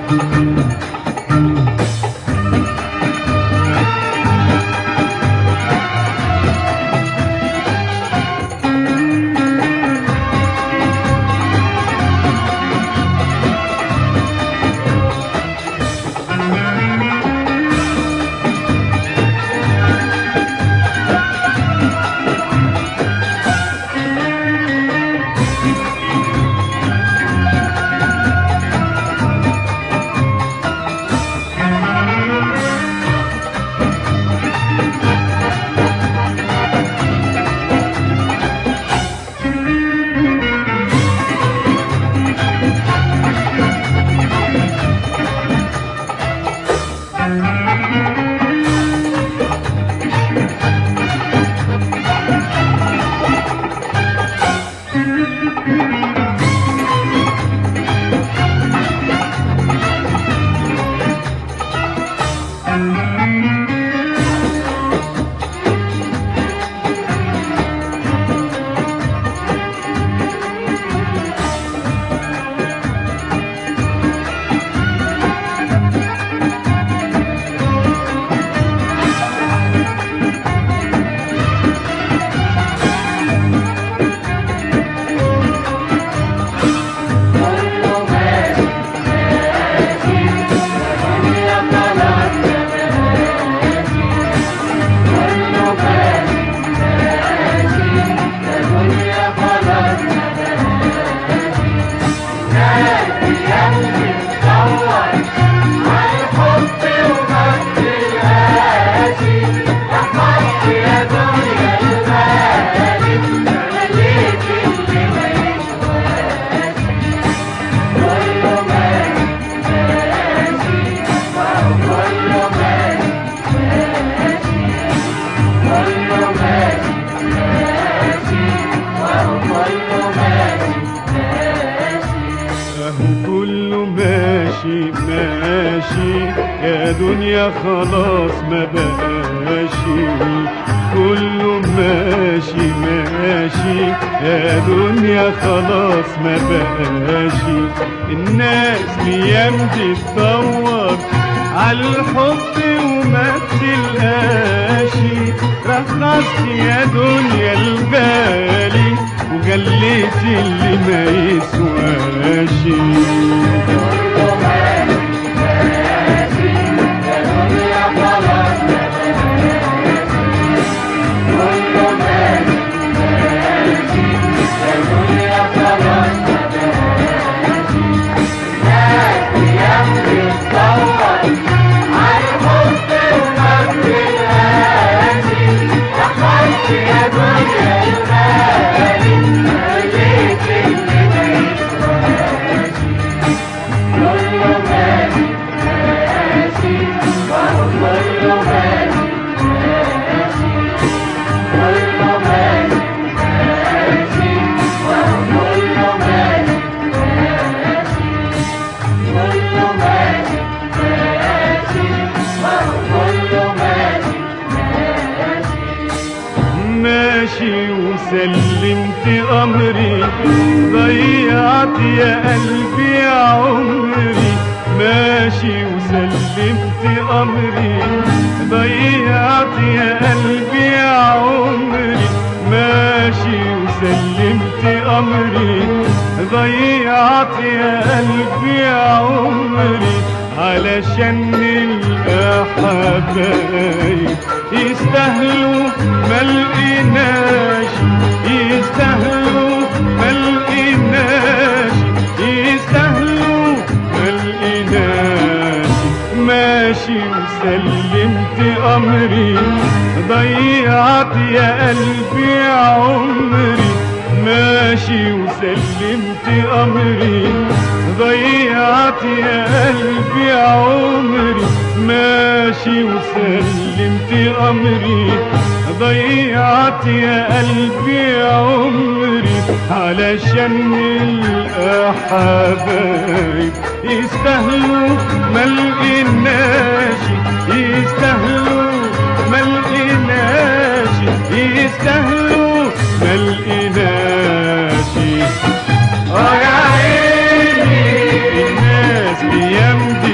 ماشي ماشي يا دنيا خلاص ما بقاشي كله ماشي ماشي يا دنيا خلاص ما بقاشي الناس ايام تدور على الحب وما تلقاشي رخصت يا دنيا الغالي وجليت اللي ما يسواشي ماشي وسلمت امري ضيعت يا قلبي عمري ماشي وسلمت امري ضيعت يا قلبي عمري ماشي وسلمت امري ضيعت يا قلبي عمري علشان نلقى حبايب يستاهلوا ما لقيناش يستاهلوا ما لقيناش يستاهلوا ما لقيناش ماشي وسلمت امري ضيعت يا قلبي عمري ماشي وسلمت امري ضيعت يا قلبي عمري ماشي وسلمت امري ضيعت يا قلبي عمري علشان نلقى حبايب يستاهلوا ما لقيناش يستاهلوا ما لقيناش يستاهلوا ما لقيناش اه يا عيني الناس ايام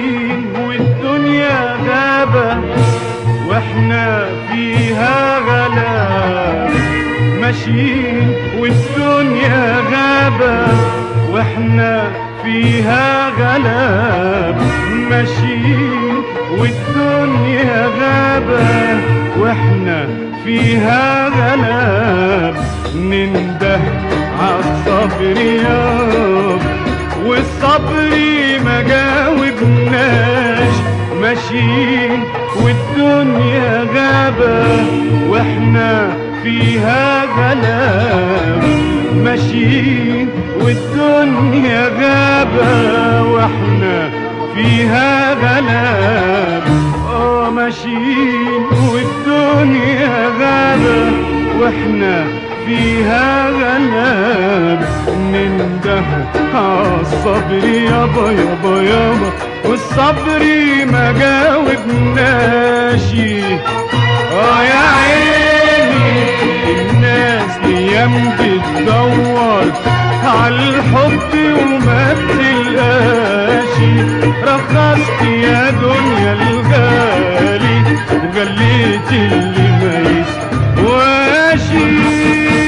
ماشيين والدنيا غابة واحنا فيها غلا ماشيين والدنيا غابة واحنا فيها غلا ماشيين والدنيا غابة واحنا فيها غلا ننده عالصبر ياب والصبر ما جاوبناش ماشيين والدنيا غابة واحنا فيها غلاب ماشيين والدنيا غابة واحنا فيها غلاب اه ماشيين والدنيا غابة واحنا فيها غلاب ننده عالصبر يابا يابا يابا والصبر ما جاوبناش اه يا عيني الناس ايام بتدور عالحب وما بتلقاش رخصت يا دنيا الغالي وغليت اللي ما يسواشي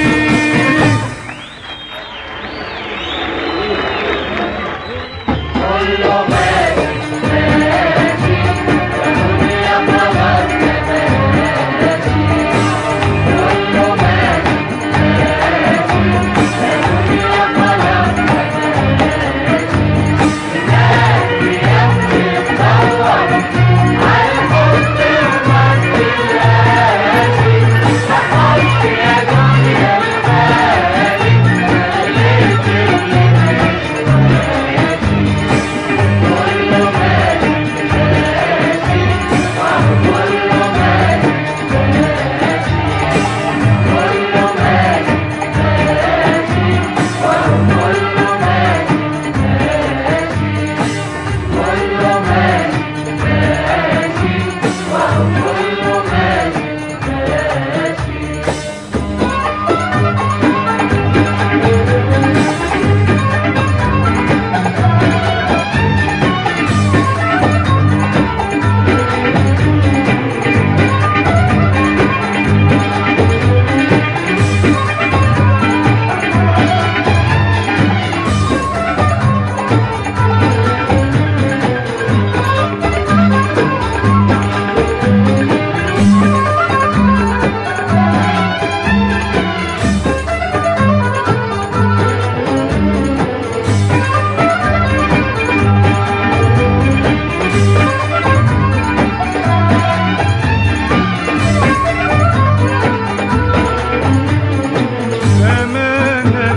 أمانة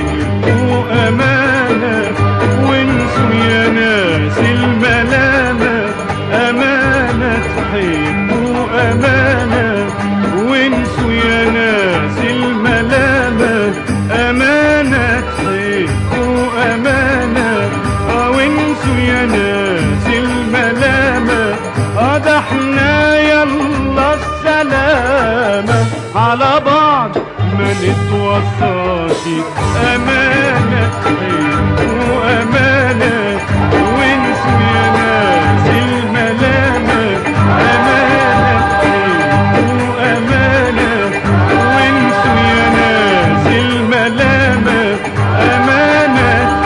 تحبوا أمانة وانسوا يا ناس الملامة أمانة تحبوا أمانة وانسوا يا ناس الملامة أمانة تحبوا أمانة آه وانسوا يا ناس الملامة آه ده احنا يلا السلامة على بعض ما نتوصاش أمانة وأمانة وانسوا يا ناس الملامة أمانة وأمانة وانسوا يا ناس الملامة أمانة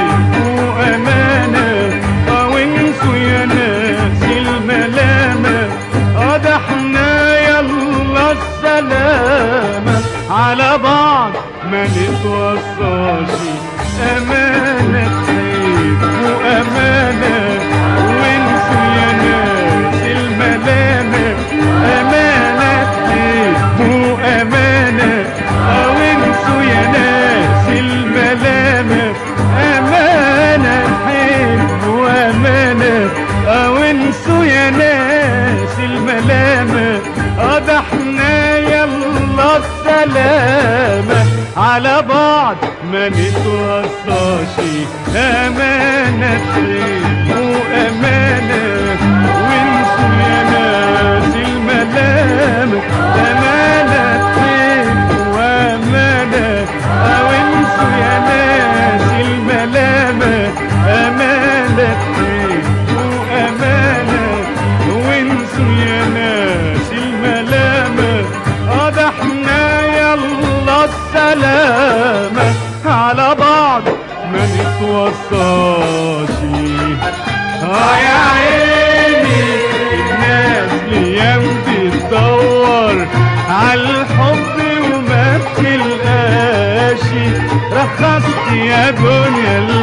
وأمانة آه وانسوا يا ناس الملامة آه ده احنا يلا السلامة على بعض ما نتوصاش أمانة تحب وأمانة وانسوا يا ناس الملامة أمانة تحب وأمانة آه وانسوا يا ناس الملامة أمانة تحب وأمانة آه وانسوا يا ناس الملامة آه ده احنا يلا السلامة على بعض ما نتوصاش أمانة تحب وأمانة وانسوا يا ناس الملامة أمانة تحب وأمانة آه وانسوا يا ناس الملامة أمانة تحب يا دنيا